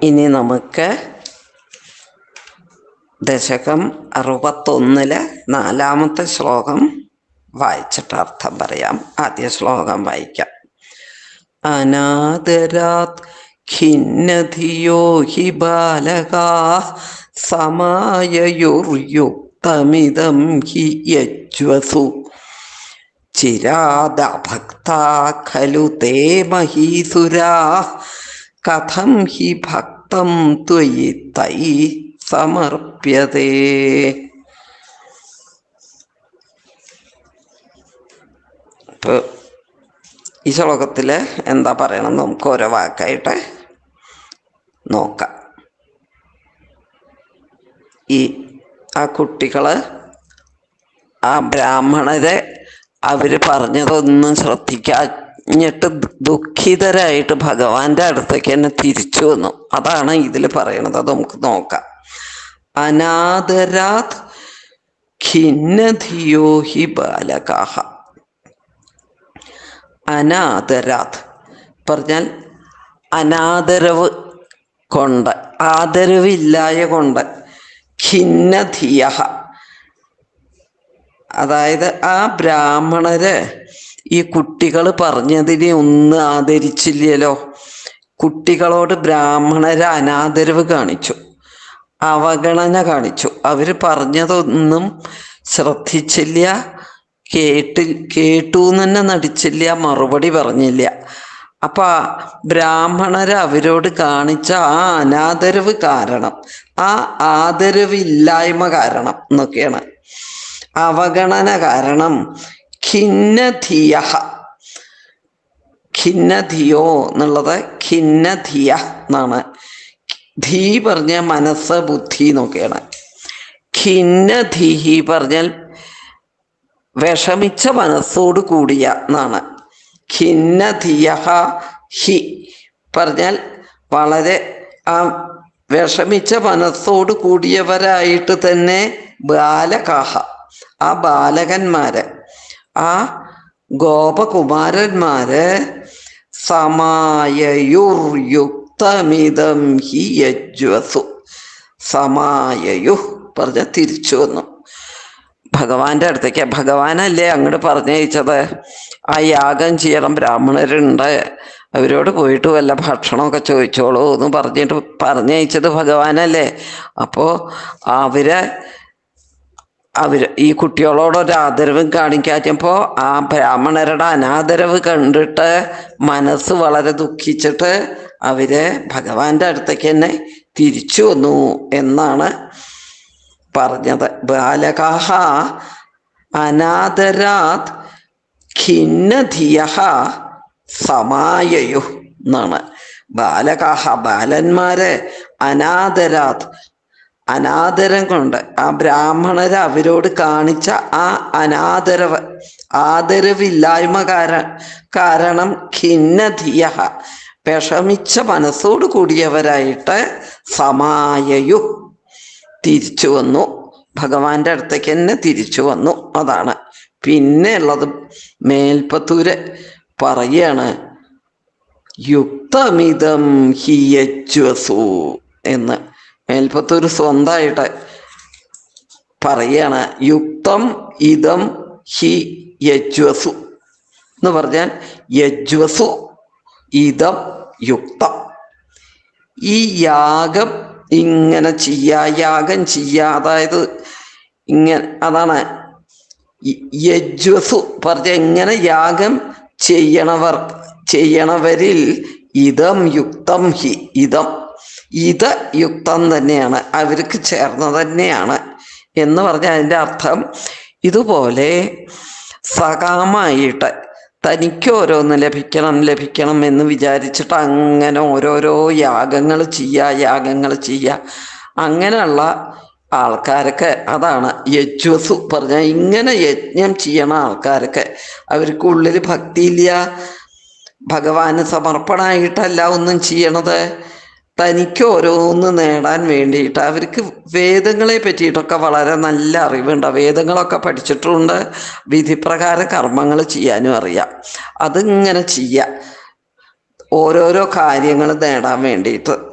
ഇനി നമുക്ക് ദശകം അറുപത്തൊന്നില് നാലാമത്തെ ശ്ലോകം വായിച്ചിട്ട് അർത്ഥം പറയാം ആദ്യ ശ്ലോകം വായിക്കാം അനാദരാത് ഖിന്നധിയോ ഹി ബാലകാ സമായയുർയുക്തമിതം ഹി യജ്വസു ചിരാദഭക്താ ഖലു തേ മഹീസുരാ കഥം ഹി ഭക്തം ത്വയി തൈ സമർപ്യതേ ഇപ്പൊ ഈ ശ്ലോകത്തില് എന്താ പറയണം നമുക്ക് ഓരോ വാക്കായിട്ട് നോക്കാം ഈ ആ കുട്ടികള് ആ ബ്രാഹ്മണരെ അവര് പറഞ്ഞതൊന്നും ശ്രദ്ധിക്കാഞ്ഞിട്ട് ദുഃഖിതരായിട്ട് ഭഗവാന്റെ അടുത്തേക്ക് തന്നെ തിരിച്ചു വന്നു അതാണ് ഇതിൽ പറയണത് അത് നമുക്ക് നോക്കാം അനാദരാത് ഖിന്നധിയോ ഹി ബാലകാഹ അനാദരാത് പറഞ്ഞാൽ അനാദരവ് കൊണ്ട് ആദരവില്ലായ കൊണ്ട് ഖിന്നധിയ അതായത് ആ ബ്രാഹ്മണര് ഈ കുട്ടികൾ പറഞ്ഞതിനെ ഒന്നും ആദരിച്ചില്ലല്ലോ കുട്ടികളോട് ബ്രാഹ്മണര് അനാദരവ് കാണിച്ചു അവഗണന കാണിച്ചു അവര് പറഞ്ഞതൊന്നും ശ്രദ്ധിച്ചില്ല കേട്ടി കേട്ടു തന്നെ നടിച്ചില്ല മറുപടി പറഞ്ഞില്ല അപ്പൊ ആ ബ്രാഹ്മണര് അവരോട് കാണിച്ച ആ അനാദരവ് കാരണം ആ ആദരവില്ലായ്മ കാരണം എന്നൊക്കെയാണ് അവഗണന കാരണം ഖിന്നധിയ ഖിന്നധിയോ എന്നുള്ളത് ഖിന്നധിയ എന്നാണ് ധീ പറഞ്ഞ മനസ്സ് ബുദ്ധി എന്നൊക്കെയാണ് ഖിന്നധിഹി പറഞ്ഞാൽ വിഷമിച്ച മനസ്സോട് കൂടിയ എന്നാണ് ഖിന്നധിയ ഹി പറഞ്ഞാൽ വളരെ ആ വിഷമിച്ച മനസ്സോട് കൂടിയവരായിട്ട് തന്നെ ബാലകാഹ ആ ബാലകന്മാര് ആ ഗോപകുമാരന്മാര് സമായയുർയുക്തമിതം ഹി യജ്വസു സമായയു പറഞ്ഞ തിരിച്ചു വന്നു ഭഗവാന്റെ അടുത്തേക്ക് ഭഗവാനല്ലേ അങ്ങോട്ട് പറഞ്ഞയച്ചത് ആ യാഗം ചെയ്യണം ബ്രാഹ്മണരുണ്ട് അവരോട് പോയിട്ട് വല്ല ഭക്ഷണമൊക്കെ ചോദിച്ചോളൂ എന്ന് പറഞ്ഞിട്ട് പറഞ്ഞയച്ചത് ഭഗവാനല്ലേ അപ്പോ അവര് അവര് ഈ കുട്ടികളോടൊരു ആദരവും കാണിക്കാറ്റപ്പോ ആ ബ്രാഹ്മണരുടെ അനാദരവ് കണ്ടിട്ട് മനസ്സ് വളരെ ദുഃഖിച്ചിട്ട് അവര് ഭഗവാന്റെ അടുത്തേക്ക് തന്നെ തിരിച്ചു വന്നു എന്നാണ് പറഞ്ഞത് ബാലകാഹ അനാദരാത് ഖിന്നധിയ സമായയു എന്നാണ് ബാലകാഹ ബാലന്മാരെ അനാദരാത് അനാദരം കൊണ്ട് ആ ബ്രാഹ്മണര് അവരോട് കാണിച്ച ആ അനാദരവ് ആദരവില്ലായ്മ കാര കാരണം ഖിന്നധിയ വിഷമിച്ച മനസ്സോട് കൂടിയവരായിട്ട് സമായയു തിരിച്ചു വന്നു ഭഗവാന്റെ അടുത്തേക്ക് തന്നെ തിരിച്ചു വന്നു അതാണ് പിന്നെ ഉള്ളത് മേൽപ്പത്തൂര് പറയാണ് യുക്തമിതം ഹിയജ്വസു എന്ന് മേൽപ്പത്തൂര് സ്വന്തമായിട്ട് പറയാണ് യുക്തം ഇതം ഹി യജ്വസു എന്ന് പറഞ്ഞാൽ യജ്വസു ഇതം യുക്തം ഈ യാഗം ഇങ്ങനെ ചെയ്യാ യാഗം ചെയ്യാ അതായത് ഇങ്ങനെ അതാണ് യ- യജ്വസു പറഞ്ഞ എങ്ങനെ യാഗം ചെയ്യണവർ ചെയ്യണവരിൽ ഇതം യുക്തം ഹി ഇതം ഇത് യുക്തം തന്നെയാണ് അവർക്ക് ചേർന്ന തന്നെയാണ് എന്ന് പറഞ്ഞ അതിൻ്റെ അർത്ഥം ഇതുപോലെ സകാമായിട്ട് തനിക്ക് ഓരോന്ന് ലഭിക്കണം ലഭിക്കണം എന്ന് വിചാരിച്ചിട്ട് അങ്ങനെ ഓരോരോ യാഗങ്ങൾ ചെയ്യുക യാഗങ്ങൾ ചെയ്യുക അങ്ങനെയുള്ള ആൾക്കാരൊക്കെ അതാണ് യജ്വസു പറഞ്ഞ ഇങ്ങനെ യജ്ഞം ചെയ്യണ ആൾക്കാരൊക്കെ അവർക്ക് ഉള്ളിൽ ഭക്തിയില്ല ഭഗവാന് സമർപ്പണമായിട്ടല്ല ഒന്നും ചെയ്യണത് തനിക്ക് ഓരോന്ന് നേടാൻ വേണ്ടിയിട്ട് അവർക്ക് വേദങ്ങളെ പറ്റിയിട്ടൊക്കെ വളരെ നല്ല അറിവുണ്ട് വേദങ്ങളൊക്കെ പഠിച്ചിട്ടുണ്ട് വിധിപ്രകാര കർമ്മങ്ങൾ ചെയ്യാനും അറിയാം അതിങ്ങനെ ചെയ്യാം ഓരോരോ കാര്യങ്ങൾ നേടാൻ വേണ്ടിയിട്ട്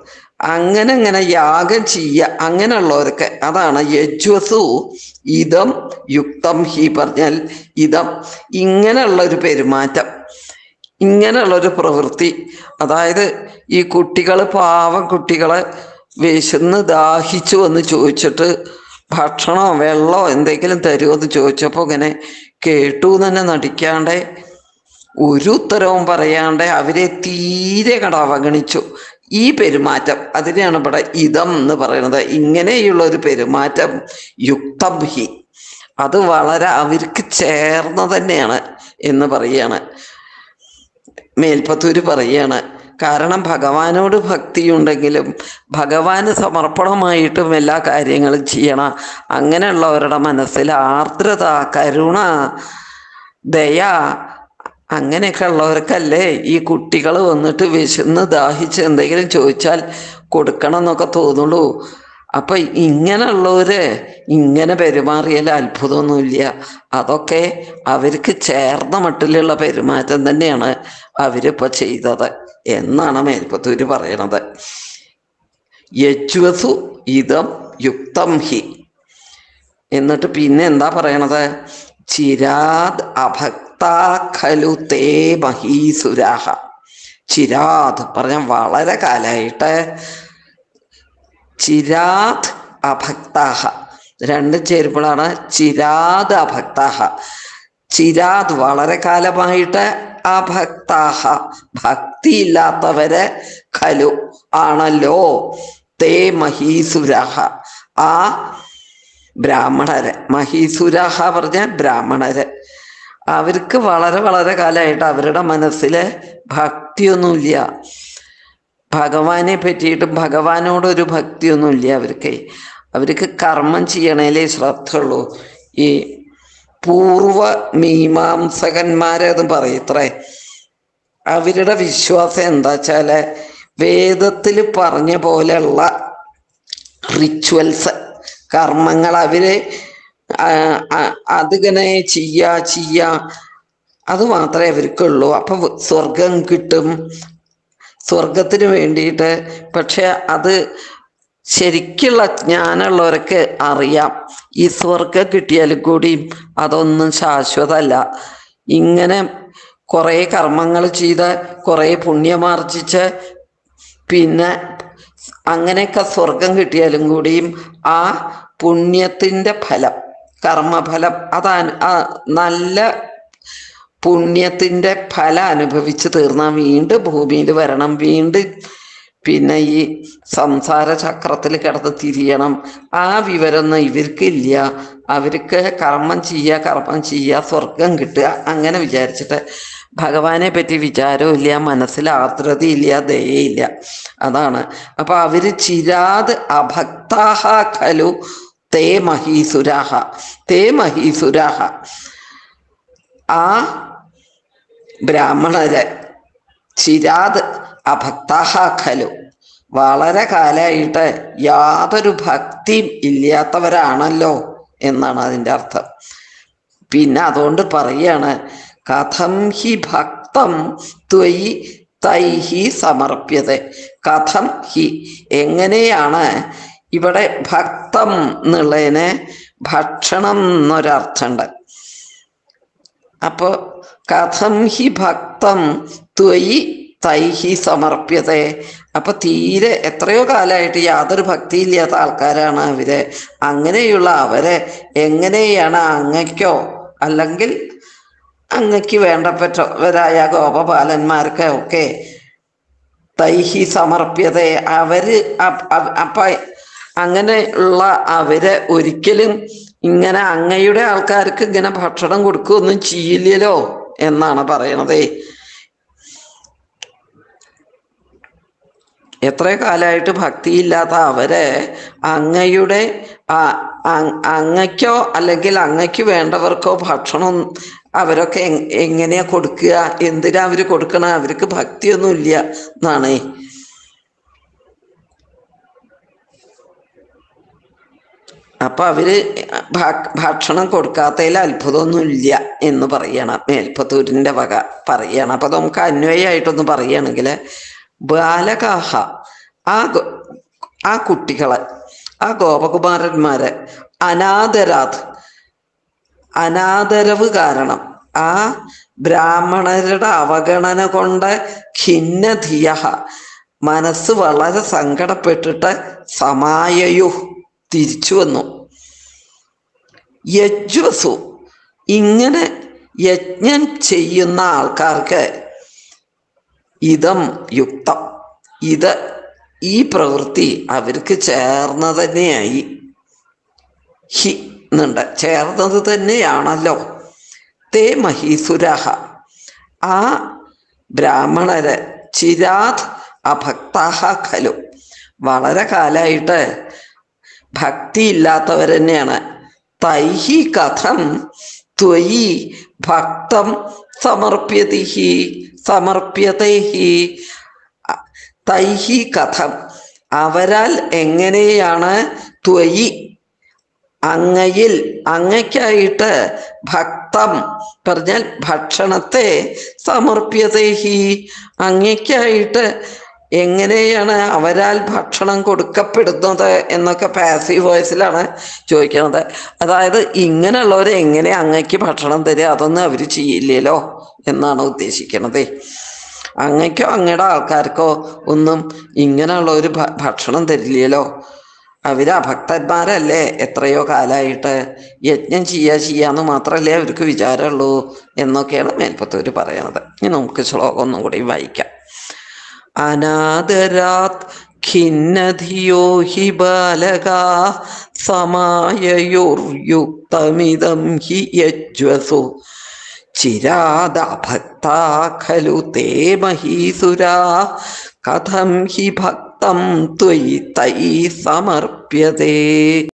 അങ്ങനെ അങ്ങനെ യാഗം ചെയ്യ അങ്ങനെയുള്ളവർക്ക് അതാണ് യജ്വസു ഇതം യുക്തം ഹി പറഞ്ഞാൽ ഇതം ഇങ്ങനെയുള്ള ഒരു പെരുമാറ്റം ഇങ്ങനെയുള്ള ഒരു പ്രവൃത്തി അതായത് ഈ കുട്ടികൾ പാവം കുട്ടികളെ വിശന്ന് ദാഹിച്ചു എന്ന് ചോദിച്ചിട്ട് ഭക്ഷണമോ വെള്ളമോ എന്തെങ്കിലും തരുമോ എന്ന് ചോദിച്ചപ്പോൾ ഇങ്ങനെ കേട്ടു എന്ന് തന്നെ നടിക്കാണ്ട് ഒരു ഉത്തരവും പറയാണ്ട് അവരെ തീരെ കട അവഗണിച്ചു ഈ പെരുമാറ്റം അതിനെയാണ് ഇവിടെ ഇതം എന്ന് പറയുന്നത് ഇങ്ങനെയുള്ള ഒരു പെരുമാറ്റം യുക്തം ഹി അത് വളരെ അവർക്ക് ചേർന്ന തന്നെയാണ് എന്ന് പറയാണ് മേൽപ്പത്തൂര് പറയാണ് കാരണം ഭഗവാനോട് ഭക്തിയുണ്ടെങ്കിലും ഭഗവാന് സമർപ്പണമായിട്ടും എല്ലാ കാര്യങ്ങളും ചെയ്യണം അങ്ങനെയുള്ളവരുടെ മനസ്സിൽ ആർദ്രത കരുണ ദയ അങ്ങനെയൊക്കെ ഉള്ളവർക്കല്ലേ ഈ കുട്ടികൾ വന്നിട്ട് വിശന്ന് ദാഹിച്ച് എന്തെങ്കിലും ചോദിച്ചാൽ കൊടുക്കണം എന്നൊക്കെ തോന്നുള്ളൂ അപ്പൊ ഇങ്ങനെയുള്ളവര് ഇങ്ങനെ പെരുമാറിയാൽ അത്ഭുതമൊന്നുമില്ല അതൊക്കെ അവർക്ക് ചേർന്ന മട്ടിലുള്ള പെരുമാറ്റം തന്നെയാണ് അവരിപ്പോ ചെയ്തത് എന്നാണ് മേൽപ്പത്തൂര് പറയണത് യജ്വസു ഇതം യുക്തം ഹി എന്നിട്ട് പിന്നെ എന്താ പറയണത് ചിരാത് അഭക്താ ഖലു തേ മഹീസുരാഹ ചിരാത് പറഞ്ഞ വളരെ കാലായിട്ട് ചിരാത് അഭക്താഹ രണ്ട് ചേരുമ്പോഴാണ് ചിരാത് അഭക്താഹ ചിരാത് വളരെ കാലമായിട്ട് അഭക്താഹ ഭക്തിയില്ലാത്തവരെ ഖലു ആണല്ലോ തേ മഹീസുരാഹ ആ ബ്രാഹ്മണര് മഹീസുരാഹ പറഞ്ഞ ബ്രാഹ്മണര് അവർക്ക് വളരെ വളരെ കാലമായിട്ട് അവരുടെ മനസ്സിൽ ഭക്തിയൊന്നുമില്ല ഭഗവാനെ പറ്റിയിട്ടും ഭഗവാനോടൊരു ഭക്തിയൊന്നുമില്ല അവർക്ക് അവർക്ക് കർമ്മം ചെയ്യണേലേ ശ്രദ്ധയുള്ളൂ ഈ പൂർവ മീമാംസകന്മാരെന്ന് പറയത്രേ അവരുടെ വിശ്വാസം എന്താ വെച്ചാല് വേദത്തിൽ പറഞ്ഞ പോലെയുള്ള റിച്വൽസ് കർമ്മങ്ങൾ അവര് ആ, ആ, അതിങ്ങനെ ചെയ്യാ ചെയ്യാ അത് മാത്രമേ അവർക്കുള്ളൂ അപ്പൊ സ്വർഗം കിട്ടും സ്വർഗത്തിന് വേണ്ടിയിട്ട് പക്ഷെ അത് ശരിക്കുള്ള ജ്ഞാനമുള്ളവർക്ക് അറിയാം ഈ സ്വർഗം കിട്ടിയാലും കൂടിയും അതൊന്നും ശാശ്വതമല്ല ഇങ്ങനെ കുറേ കർമ്മങ്ങൾ ചെയ്ത് കുറേ പുണ്യമാർജിച്ച് പിന്നെ അങ്ങനെയൊക്കെ സ്വർഗം കിട്ടിയാലും കൂടിയും ആ പുണ്യത്തിൻ്റെ ഫലം കർമ്മഫലം അതാണ് ആ നല്ല പുണ്യത്തിൻ്റെ ഫലം അനുഭവിച്ച് തീർന്നാൽ വീണ്ടും ഭൂമിയിൽ വരണം വീണ്ടും പിന്നെ ഈ സംസാര ചക്രത്തിൽ കിടന്ന് തിരിയണം ആ വിവരമൊന്നും ഇവർക്കില്ല അവർക്ക് കർമ്മം ചെയ്യുക കർമ്മം ചെയ്യുക സ്വർഗം കിട്ടുക അങ്ങനെ വിചാരിച്ചിട്ട് ഭഗവാനെ പറ്റി വിചാരവും ഇല്ല മനസ്സിൽ ആർദ്രതയില്ല ദയയില്ല അതാണ് അപ്പൊ അവര് ചിരാത് അഭക്താഹ ഖലു തേ മഹീസുരാഹ തേ മഹീസുരാഹ ആ ബ്രാഹ്മണര് ചിരാത് അഭക്താഹ ഖലു വളരെ കാലമായിട്ട് യാതൊരു ഭക്തിയും ഇല്ലാത്തവരാണല്ലോ എന്നാണ് അതിൻ്റെ അർത്ഥം പിന്നെ അതുകൊണ്ട് പറയാണ് കഥം ഹി ഭക്തം ത്വയി തൈഹി സമർപ്യത കഥം ഹി എങ്ങനെയാണ് ഇവിടെ ഭക്തം എന്നുള്ളതിന് ഭക്ഷണം എന്നൊരർത്ഥമുണ്ട് അപ്പൊ കഥം ഹി ഭക്തം ത്വയി തൈഹി സമർപ്യത അപ്പൊ തീരെ എത്രയോ കാലമായിട്ട് യാതൊരു ഭക്തിയില്ലാത്ത ആൾക്കാരാണ് അവര് അങ്ങനെയുള്ള അവരെ എങ്ങനെയാണ് അങ്ങയ്ക്കോ അല്ലെങ്കിൽ അങ്ങയ്ക്ക് വേണ്ടപ്പെട്ടവരായ ഗോപപാലന്മാർക്ക് ഒക്കെ തൈഹി സമർപ്യത അവര് അപ്- അപ്- അപ്പ അങ്ങനെ ഉള്ള അവര് ഒരിക്കലും ഇങ്ങനെ അങ്ങയുടെ ആൾക്കാർക്ക് ഇങ്ങനെ ഭക്ഷണം കൊടുക്കുകയൊന്നും ചെയ്യില്ലല്ലോ എന്നാണ് പറയണതേ എത്ര കാലമായിട്ട് ഭക്തിയില്ലാത്ത അവരെ അങ്ങയുടെ ആ- അ- അങ്ങയ്ക്കോ അല്ലെങ്കിൽ അങ്ങയ്ക്ക് വേണ്ടവർക്കോ ഭക്ഷണം അവരൊക്കെ എങ്- എങ്ങനെയാ കൊടുക്കുക എന്തിനാ അവര് കൊടുക്കണ അവർക്ക് ഭക്തിയൊന്നും ഇല്ല എന്നാണേ അപ്പൊ അവര് ഭ- ഭക്ഷണം കൊടുക്കാത്തതിൽ അത്ഭുതമൊന്നും ഇല്ല എന്ന് പറയണം മേൽപ്പത്തൂരിന്റെ വക പറയണം അപ്പൊ നമുക്ക് അന്വയമായിട്ടൊന്ന് പറയുകയാണെങ്കിൽ ബാലകാഹ ആ ഗ- ആ കുട്ടികളെ ആ ഗോപകുമാരന്മാരെ അനാദരാത് അനാദരവ് കാരണം ആ ബ്രാഹ്മണരുടെ അവഗണന കൊണ്ട് ഖിന്നധിയ മനസ്സ് വളരെ സങ്കടപ്പെട്ടിട്ട് സമായയു തിരിച്ചു വന്നു യജ്വസു ഇങ്ങനെ യജ്ഞം ചെയ്യുന്ന ആൾക്കാർക്ക് ഇതം യുക്തം ഇത് ഈ പ്രവൃത്തി അവർക്ക് ചേർന്ന തന്നെയായി ഹി എന്നുണ്ട് ചേർന്നത് തന്നെയാണല്ലോ തേ മഹീസുരഹ ആ ബ്രാഹ്മണര് ചിരാത് അഭക്താഹ ഖലു വളരെ കാലായിട്ട് ഭക്തി ഇല്ലാത്തവർ തന്നെയാണ് തൈഹി കഥം ത്വയി ഭക്തം സമർപ്യതിഹി സമർപ്യതൈഹി തൈഹി കഥം അവരാൽ എങ്ങനെയാണ് ത്വയി അങ്ങയിൽ അങ്ങയ്ക്കായിട്ട് ഭക്തം പറഞ്ഞാൽ ഭക്ഷണത്തെ സമർപ്യതേഹി അങ്ങയ്ക്കായിട്ട് എങ്ങനെയാണ് അവരാൽ ഭക്ഷണം കൊടുക്കപ്പെടുന്നത് എന്നൊക്കെ പാസീവ് വോയിസിലാണ് ചോദിക്കുന്നത് അതായത് ഇങ്ങനെയുള്ളവർ എങ്ങനെ അങ്ങയ്ക്ക് ഭക്ഷണം തരിക അതൊന്നും അവർ ചെയ്യില്ലല്ലോ എന്നാണ് ഉദ്ദേശിക്കുന്നത് അങ്ങയ്ക്കോ അങ്ങയുടെ ആൾക്കാർക്കോ ഒന്നും ഇങ്ങനെയുള്ള ഒരു ഭ- ഭക്ഷണം തരില്ലല്ലോ അവര് അഭക്തന്മാരല്ലേ എത്രയോ കാലായിട്ട് യജ്ഞം ചെയ്യാ ചെയ്യാന്ന് മാത്രല്ലേ അവർക്ക് വിചാരമുള്ളൂ എന്നൊക്കെയാണ് മേൽപ്പത്തൂര് പറയണത് ഇനി നമുക്ക് ശ്ലോകം ഒന്നും കൂടി വായിക്കാം അനാദരാത് ഖിന്നധിയോ ഹി ബാലകാ സമായയുർയുക്തമിതം ഹി യജ്വസു ചിരാദഭക്താ ഖലു തേ മഹീസുരാ കഥം ഹി ഭക്തം ത്വയി തൈ സമർപ്യതേ